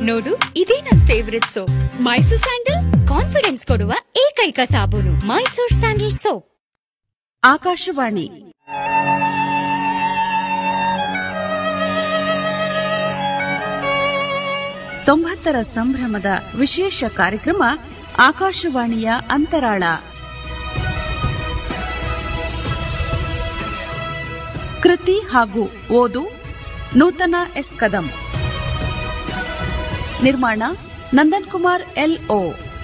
ನೋಡು ಇದೇ ನನ್ favourite soap Mysore sandal confidence ಕೊಡುವ ಏಕೈಕ ಸಾಬೂನು ಮೈಸೂರ್ ಸ್ಯಾಂಡಲ್ ಸೋಪ್ ಆಕಾಶವಾಣಿ ತೊಂಬತ್ತರ ಸಂಭ್ರಮದ ವಿಶೇಷ ಕಾರ್ಯಕ್ರಮ ಆಕಾಶವಾಣಿಯ ಅಂತರಾಳ ಕೃತಿ ಹಾಗೂ ಓದು ನೂತನ ಎಸ್ ಕದಂ ನಿರ್ಮಾಣ ನಂದನ್ ಕುಮಾರ್ ಎಲ್ಒ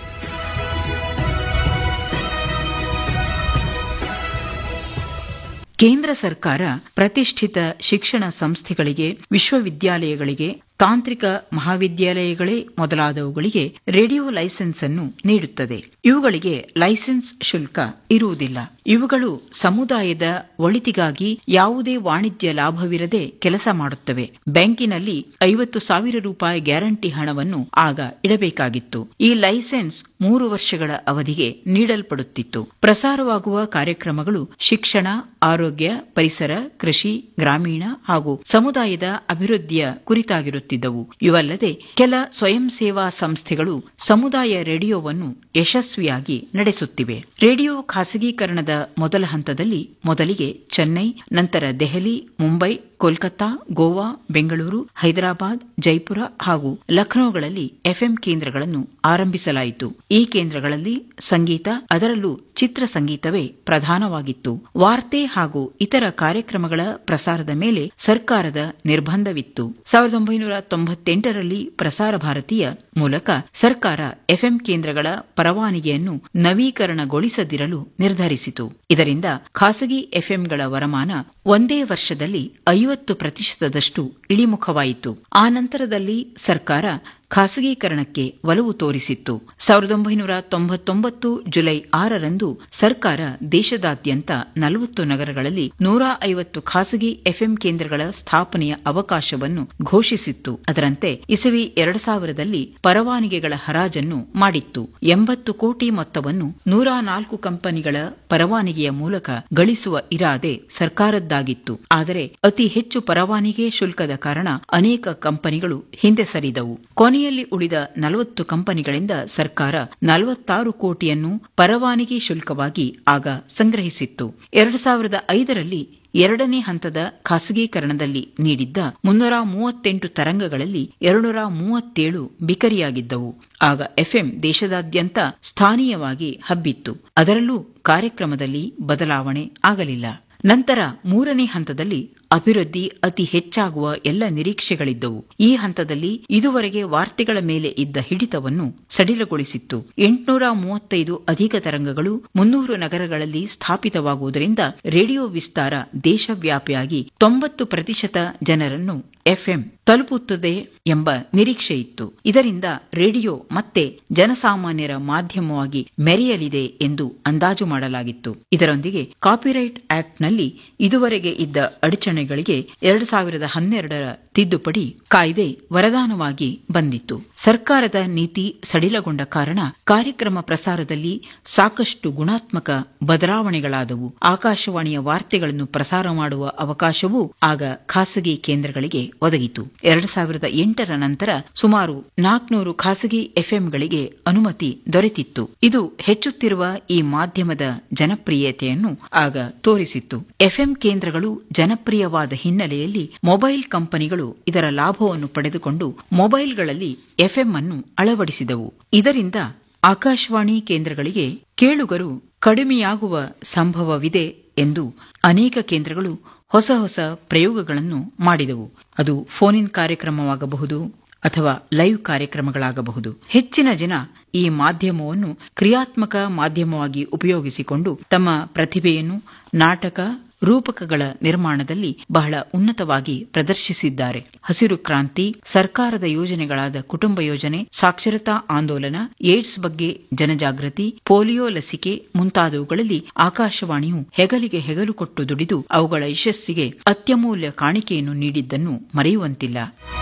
ಕೇಂದ್ರ ಸರ್ಕಾರ ಪ್ರತಿಷ್ಠಿತ ಶಿಕ್ಷಣ ಸಂಸ್ಥೆಗಳಿಗೆ ವಿಶ್ವವಿದ್ಯಾಲಯಗಳಿಗೆ ತಾಂತ್ರಿಕ ಮಹಾವಿದ್ಯಾಲಯಗಳೇ ಮೊದಲಾದವುಗಳಿಗೆ ರೇಡಿಯೋ ಲೈಸೆನ್ಸ್ ಅನ್ನು ನೀಡುತ್ತದೆ ಇವುಗಳಿಗೆ ಲೈಸೆನ್ಸ್ ಶುಲ್ಕ ಇರುವುದಿಲ್ಲ ಇವುಗಳು ಸಮುದಾಯದ ಒಳಿತಿಗಾಗಿ ಯಾವುದೇ ವಾಣಿಜ್ಯ ಲಾಭವಿರದೆ ಕೆಲಸ ಮಾಡುತ್ತವೆ ಬ್ಯಾಂಕಿನಲ್ಲಿ ಐವತ್ತು ಸಾವಿರ ರೂಪಾಯಿ ಗ್ಯಾರಂಟಿ ಹಣವನ್ನು ಆಗ ಇಡಬೇಕಾಗಿತ್ತು ಈ ಲೈಸೆನ್ಸ್ ಮೂರು ವರ್ಷಗಳ ಅವಧಿಗೆ ನೀಡಲ್ಪಡುತ್ತಿತ್ತು ಪ್ರಸಾರವಾಗುವ ಕಾರ್ಯಕ್ರಮಗಳು ಶಿಕ್ಷಣ ಆರೋಗ್ಯ ಪರಿಸರ ಕೃಷಿ ಗ್ರಾಮೀಣ ಹಾಗೂ ಸಮುದಾಯದ ಅಭಿವೃದ್ಧಿಯ ಕುರಿತಾಗಿರುತ್ತಿದ್ದವು ಇವಲ್ಲದೆ ಕೆಲ ಸ್ವಯಂ ಸೇವಾ ಸಂಸ್ಥೆಗಳು ಸಮುದಾಯ ರೇಡಿಯೋವನ್ನು ಯಶಸ್ವಿಯಾಗಿ ನಡೆಸುತ್ತಿವೆ ರೇಡಿಯೋ ಖಾಸಗೀಕರಣದ ಮೊದಲ ಹಂತದಲ್ಲಿ ಮೊದಲಿಗೆ ಚೆನ್ನೈ ನಂತರ ದೆಹಲಿ ಮುಂಬೈ ಕೋಲ್ಕತ್ತಾ ಗೋವಾ ಬೆಂಗಳೂರು ಹೈದರಾಬಾದ್ ಜೈಪುರ ಹಾಗೂ ಲಖನೌಗಳಲ್ಲಿ ಎಫ್ಎಂ ಕೇಂದ್ರಗಳನ್ನು ಆರಂಭಿಸಲಾಯಿತು ಈ ಕೇಂದ್ರಗಳಲ್ಲಿ ಸಂಗೀತ ಅದರಲ್ಲೂ ಚಿತ್ರ ಸಂಗೀತವೇ ಪ್ರಧಾನವಾಗಿತ್ತು ವಾರ್ತೆ ಹಾಗೂ ಇತರ ಕಾರ್ಯಕ್ರಮಗಳ ಪ್ರಸಾರದ ಮೇಲೆ ಸರ್ಕಾರದ ನಿರ್ಬಂಧವಿತ್ತು ಸಾವಿರದ ಒಂಬೈನೂರ ತೊಂಬತ್ತೆಂಟರಲ್ಲಿ ಪ್ರಸಾರ ಭಾರತೀಯ ಮೂಲಕ ಸರ್ಕಾರ ಎಫ್ಎಂ ಕೇಂದ್ರಗಳ ಪರವಾನಗಿಯನ್ನು ನವೀಕರಣಗೊಳಿಸದಿರಲು ನಿರ್ಧರಿಸಿತು ಇದರಿಂದ ಖಾಸಗಿ ಎಫ್ಎಂಗಳ ವರಮಾನ ಒಂದೇ ವರ್ಷದಲ್ಲಿ ಐವತ್ತು ಪ್ರತಿಶತದಷ್ಟು ಇಳಿಮುಖವಾಯಿತು ಆ ನಂತರದಲ್ಲಿ ಸರ್ಕಾರ ಖಾಸಗೀಕರಣಕ್ಕೆ ಒಲವು ತೋರಿಸಿತ್ತು ಸಾವಿರದ ಒಂಬೈನೂರ ತೊಂಬತ್ತೊಂಬತ್ತು ಜುಲೈ ಆರರಂದು ಸರ್ಕಾರ ದೇಶದಾದ್ಯಂತ ನಲವತ್ತು ನಗರಗಳಲ್ಲಿ ನೂರ ಐವತ್ತು ಖಾಸಗಿ ಎಫ್ಎಂ ಕೇಂದ್ರಗಳ ಸ್ಥಾಪನೆಯ ಅವಕಾಶವನ್ನು ಘೋಷಿಸಿತ್ತು ಅದರಂತೆ ಇಸವಿ ಎರಡು ಸಾವಿರದಲ್ಲಿ ಪರವಾನಗಿಗಳ ಹರಾಜನ್ನು ಮಾಡಿತ್ತು ಎಂಬತ್ತು ಕೋಟಿ ಮೊತ್ತವನ್ನು ನೂರ ನಾಲ್ಕು ಕಂಪನಿಗಳ ಪರವಾನಗಿಯ ಮೂಲಕ ಗಳಿಸುವ ಇರಾದೆ ಸರ್ಕಾರದ್ದಾಗಿತ್ತು ಆದರೆ ಅತಿ ಹೆಚ್ಚು ಪರವಾನಗಿ ಶುಲ್ಕದ ಕಾರಣ ಅನೇಕ ಕಂಪನಿಗಳು ಹಿಂದೆ ಸರಿದವು ಕೊನೆಯಲ್ಲಿ ಉಳಿದ ನಲವತ್ತು ಕಂಪನಿಗಳಿಂದ ಸರ್ಕಾರ ನಲವತ್ತಾರು ಕೋಟಿಯನ್ನು ಪರವಾನಗಿ ಶುಲ್ಕವಾಗಿ ಆಗ ಸಂಗ್ರಹಿಸಿತ್ತು ಎರಡು ಸಾವಿರದ ಐದರಲ್ಲಿ ಎರಡನೇ ಹಂತದ ಖಾಸಗೀಕರಣದಲ್ಲಿ ನೀಡಿದ್ದ ಮುನ್ನೂರ ಮೂವತ್ತೆಂಟು ತರಂಗಗಳಲ್ಲಿ ಎರಡುನೂರ ಮೂವತ್ತೇಳು ಬಿಕರಿಯಾಗಿದ್ದವು ಆಗ ಎಫ್ಎಂ ದೇಶದಾದ್ಯಂತ ಸ್ಥಾನೀಯವಾಗಿ ಹಬ್ಬಿತ್ತು ಅದರಲ್ಲೂ ಕಾರ್ಯಕ್ರಮದಲ್ಲಿ ಬದಲಾವಣೆ ಆಗಲಿಲ್ಲ ನಂತರ ಮೂರನೇ ಹಂತದಲ್ಲಿ ಅಭಿವೃದ್ಧಿ ಅತಿ ಹೆಚ್ಚಾಗುವ ಎಲ್ಲ ನಿರೀಕ್ಷೆಗಳಿದ್ದವು ಈ ಹಂತದಲ್ಲಿ ಇದುವರೆಗೆ ವಾರ್ತೆಗಳ ಮೇಲೆ ಇದ್ದ ಹಿಡಿತವನ್ನು ಸಡಿಲಗೊಳಿಸಿತ್ತು ಎಂಟುನೂರ ಮೂವತ್ತೈದು ಅಧಿಕ ತರಂಗಗಳು ಮುನ್ನೂರು ನಗರಗಳಲ್ಲಿ ಸ್ಥಾಪಿತವಾಗುವುದರಿಂದ ರೇಡಿಯೋ ವಿಸ್ತಾರ ದೇಶವ್ಯಾಪಿಯಾಗಿ ತೊಂಬತ್ತು ಪ್ರತಿಶತ ಜನರನ್ನು ಎಫ್ಎಂ ತಲುಪುತ್ತದೆ ಎಂಬ ನಿರೀಕ್ಷೆ ಇತ್ತು ಇದರಿಂದ ರೇಡಿಯೋ ಮತ್ತೆ ಜನಸಾಮಾನ್ಯರ ಮಾಧ್ಯಮವಾಗಿ ಮೆರೆಯಲಿದೆ ಎಂದು ಅಂದಾಜು ಮಾಡಲಾಗಿತ್ತು ಇದರೊಂದಿಗೆ ಕಾಪಿರೈಟ್ ಆಕ್ಟ್ನಲ್ಲಿ ಇದುವರೆಗೆ ಇದ್ದ ಅಡಚಣೆಗಳಿಗೆ ಎರಡು ಸಾವಿರದ ಹನ್ನೆರಡರ ತಿದ್ದುಪಡಿ ಕಾಯ್ದೆ ವರದಾನವಾಗಿ ಬಂದಿತ್ತು ಸರ್ಕಾರದ ನೀತಿ ಸಡಿಲಗೊಂಡ ಕಾರಣ ಕಾರ್ಯಕ್ರಮ ಪ್ರಸಾರದಲ್ಲಿ ಸಾಕಷ್ಟು ಗುಣಾತ್ಮಕ ಬದಲಾವಣೆಗಳಾದವು ಆಕಾಶವಾಣಿಯ ವಾರ್ತೆಗಳನ್ನು ಪ್ರಸಾರ ಮಾಡುವ ಅವಕಾಶವೂ ಆಗ ಖಾಸಗಿ ಕೇಂದ್ರಗಳಿಗೆ ಒದಗಿತು ಎರಡು ಸಾವಿರದ ಎಂಟರ ನಂತರ ಸುಮಾರು ನಾಲ್ಕುನೂರು ಖಾಸಗಿ ಎಫ್ಎಂಗಳಿಗೆ ಅನುಮತಿ ದೊರೆತಿತ್ತು ಇದು ಹೆಚ್ಚುತ್ತಿರುವ ಈ ಮಾಧ್ಯಮದ ಜನಪ್ರಿಯತೆಯನ್ನು ಆಗ ತೋರಿಸಿತ್ತು ಎಫ್ಎಂ ಕೇಂದ್ರಗಳು ಜನಪ್ರಿಯವಾದ ಹಿನ್ನೆಲೆಯಲ್ಲಿ ಮೊಬೈಲ್ ಕಂಪನಿಗಳು ಇದರ ಲಾಭವನ್ನು ಪಡೆದುಕೊಂಡು ಮೊಬೈಲ್ಗಳಲ್ಲಿ ಎಫ್ಎಂ ಅನ್ನು ಅಳವಡಿಸಿದವು ಇದರಿಂದ ಆಕಾಶವಾಣಿ ಕೇಂದ್ರಗಳಿಗೆ ಕೇಳುಗರು ಕಡಿಮೆಯಾಗುವ ಸಂಭವವಿದೆ ಎಂದು ಅನೇಕ ಕೇಂದ್ರಗಳು ಹೊಸ ಹೊಸ ಪ್ರಯೋಗಗಳನ್ನು ಮಾಡಿದವು ಅದು ಫೋನ್ ಇನ್ ಕಾರ್ಯಕ್ರಮವಾಗಬಹುದು ಅಥವಾ ಲೈವ್ ಕಾರ್ಯಕ್ರಮಗಳಾಗಬಹುದು ಹೆಚ್ಚಿನ ಜನ ಈ ಮಾಧ್ಯಮವನ್ನು ಕ್ರಿಯಾತ್ಮಕ ಮಾಧ್ಯಮವಾಗಿ ಉಪಯೋಗಿಸಿಕೊಂಡು ತಮ್ಮ ಪ್ರತಿಭೆಯನ್ನು ನಾಟಕ ರೂಪಕಗಳ ನಿರ್ಮಾಣದಲ್ಲಿ ಬಹಳ ಉನ್ನತವಾಗಿ ಪ್ರದರ್ಶಿಸಿದ್ದಾರೆ ಹಸಿರು ಕ್ರಾಂತಿ ಸರ್ಕಾರದ ಯೋಜನೆಗಳಾದ ಕುಟುಂಬ ಯೋಜನೆ ಸಾಕ್ಷರತಾ ಆಂದೋಲನ ಏಡ್ಸ್ ಬಗ್ಗೆ ಜನಜಾಗೃತಿ ಪೋಲಿಯೋ ಲಸಿಕೆ ಮುಂತಾದವುಗಳಲ್ಲಿ ಆಕಾಶವಾಣಿಯು ಹೆಗಲಿಗೆ ಹೆಗಲು ಕೊಟ್ಟು ದುಡಿದು ಅವುಗಳ ಯಶಸ್ಸಿಗೆ ಅತ್ಯಮೂಲ್ಯ ಕಾಣಿಕೆಯನ್ನು ನೀಡಿದ್ದನ್ನು ಮರೆಯುವಂತಿಲ್ಲ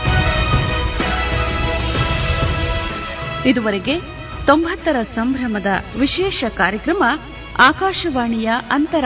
ಇದುವರೆಗೆ ತೊಂಬತ್ತರ ಸಂಭ್ರಮದ ವಿಶೇಷ ಕಾರ್ಯಕ್ರಮ ಆಕಾಶವಾಣಿಯ ಅಂತರ